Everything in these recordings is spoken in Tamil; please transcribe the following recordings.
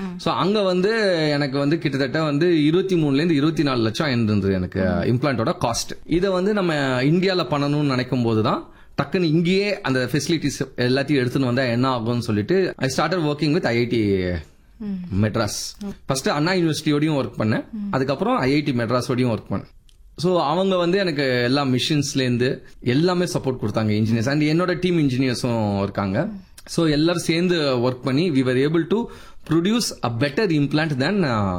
சோ அங்க வந்து எனக்கு வந்து கிட்டத்தட்ட வந்து இருபத்தி மூணுல இருந்து இருபத்தி நாலு லட்சம் இருந்தது எனக்கு இம்ப்ளான்ட்டோட காஸ்ட் இதை வந்து நம்ம இந்தியால பண்ணணும்னு நினைக்கும் போதுதான் டக்குன்னு இங்கேயே அந்த ஃபெசிலிட்டிஸ் எல்லாத்தையும் எடுத்துன்னு வந்தா என்ன ஆகும்னு சொல்லிட்டு I started working with IIT Madras first Anna யூனிவர்சிட்டியோடயும் ஒர்க் பண்ணேன் அதுக்கப்புறம் ஐஐடி மெட்ராஸோடயும் ஒர்க் பண்ணேன் ஸோ அவங்க வந்து எனக்கு எல்லா மிஷின்ஸ்லேருந்து எல்லாமே சப்போர்ட் கொடுத்தாங்க இன்ஜினியர்ஸ் அண்ட் என்னோட டீம் இன்ஜினியர்ஸும் இருக்காங்க ஸோ எல்லாரும் சேர்ந்து ஒர்க் பண்ணி we were able to produce a better implant then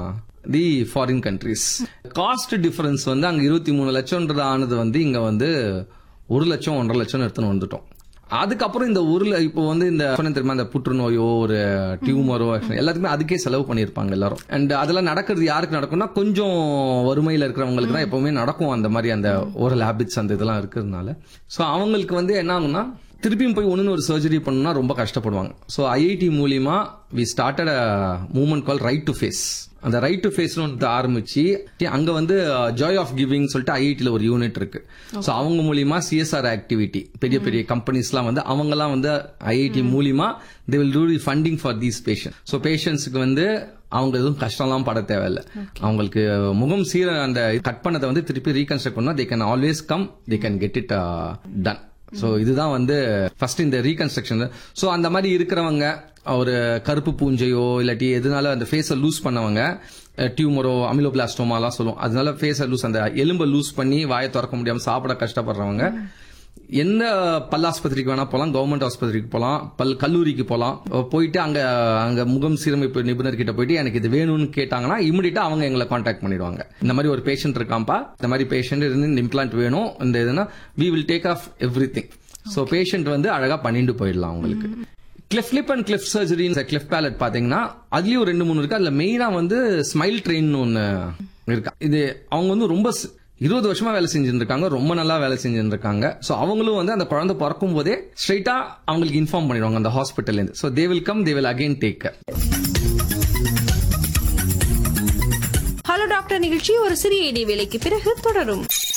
the foreign countries cost difference வந்து அங்க இருபத்தி மூணு லட்சம்ன்றது ஆனது வந்து இங்க வந்து ஒரு லட்சம் ஒன்றரை லட்சம் எடுத்துன்னு வந்துட்டோம் அதுக்கப்புறம் இந்த ஊர்ல இப்போ வந்து இந்த சொன்னேன் தெரியுமா இந்த புற்றுநோயோ ஒரு டியூமரோ எல்லாத்துக்குமே அதுக்கே செலவு பண்ணியிருப்பாங்க எல்லாரும் அண்ட் அதெல்லாம் நடக்கிறது யாருக்கு நடக்கும்னா கொஞ்சம் வறுமையில இருக்கிறவங்களுக்கு தான் எப்பவுமே நடக்கும் அந்த மாதிரி அந்த ஓரல் ஹேபிட்ஸ் அந்த இதெல்லாம் இருக்கிறதுனால ஸோ அவங்களுக்கு வந்து என்ன ஆகும்னா திருப்பியும் போய் ஒன்னு ஒரு சர்ஜரி பண்ணணும்னா ரொம்ப கஷ்டப்படுவாங்க ஸோ ஐஐடி மூலியமா we started movement call right to face அந்த ரைட் டு ஃபேஸ்னு ஒன்று ஆரம்பிச்சு அங்க வந்து ஜாய் ஆஃப் கிவிங் சொல்லிட்டு ஐஐடியில் ஒரு யூனிட் இருக்கு ஸோ அவங்க மூலியமா சிஎஸ்ஆர் ஆக்டிவிட்டி பெரிய பெரிய கம்பெனிஸ்லாம் வந்து அவங்கலாம் வந்து ஐஐடி மூலியமா they will do the funding for these patient so பேஷண்ட்ஸுக்கு வந்து அவங்க எதுவும் கஷ்டம்லாம் பட தேவையில்ல அவங்களுக்கு முகம் சீர அந்த கட் பண்ணதை வந்து திருப்பி ரீகன்ஸ்ட்ரக்ட் பண்ணா they can always come they can get it done so இதுதான் வந்து ஃபர்ஸ்ட் இந்த ரீகன்ஸ்ட்ரக்ஷன் சோ அந்த மாதிரி இருக்கிறவங்க ஒரு கருப்பு பூஞ்சையோ இல்லாட்டி எதனால அந்த ஃபேஸை லூஸ் பண்ணவங்க டியூமரோ அமிலோபிளாஸ்டோமாலாம் சொல்லுவோம் அதனால ஃபேஸை லூஸ் அந்த எலும்பை லூஸ் பண்ணி வாயை திறக்க முடியாம சாப்பிட கஷ்டப்படுறவங்க எந்த பல்லாஸ்பத்திரிக்கு வேணா போலாம் கவர்மெண்ட் ஆஸ்பத்திரிக்கு போலாம் பல் கல்லூரிக்கு போலாம் போயிட்டு அங்க அங்க முகம் சீரமைப்பு நிபுணர் கிட்ட போயிட்டு எனக்கு இது வேணும்னு கேட்டாங்கன்னா இமிடியா அவங்க எங்களை காண்டாக்ட் பண்ணிடுவாங்க இந்த மாதிரி ஒரு பேஷண்ட் இருக்காம்பா இந்த மாதிரி பேஷண்ட் இருந்து இந்த இம்ப்ளான்ட் வேணும் இந்த இதுனா we will take off everything so patient வந்து அழகா பண்ணிட்டு போயிடலாம் அவங்களுக்கு cleft lip and cleft surgery cleft palate பாத்தீங்கன்னா அதுலயும் ரெண்டு மூணு இருக்கு அதுல மெயினா வந்து ஸ்மைல் ட்ரெயின் ஒன்னு இருக்கு இது அவங்க வந்து ரொம்ப ஸ்- இருபது வருஷமா வேலை செஞ்சுட்டு இருக்காங்க ரொம்ப நல்லா வேலை செஞ்சுட்டு இருக்காங்க சோ அவங்களும் வந்து அந்த குழந்தை பிறக்கும் போதே ஸ்ட்ரைட்டா அவங்களுக்கு இன்ஃபார்ம் பண்ணிடுவாங்க அந்த ஹாஸ்பிட்டல்ல இருந்து so they will come they will again take hello doctor நிகழ்ச்சி ஒரு சிறிய இடைவேளைக்கு பிறகு தொடரும்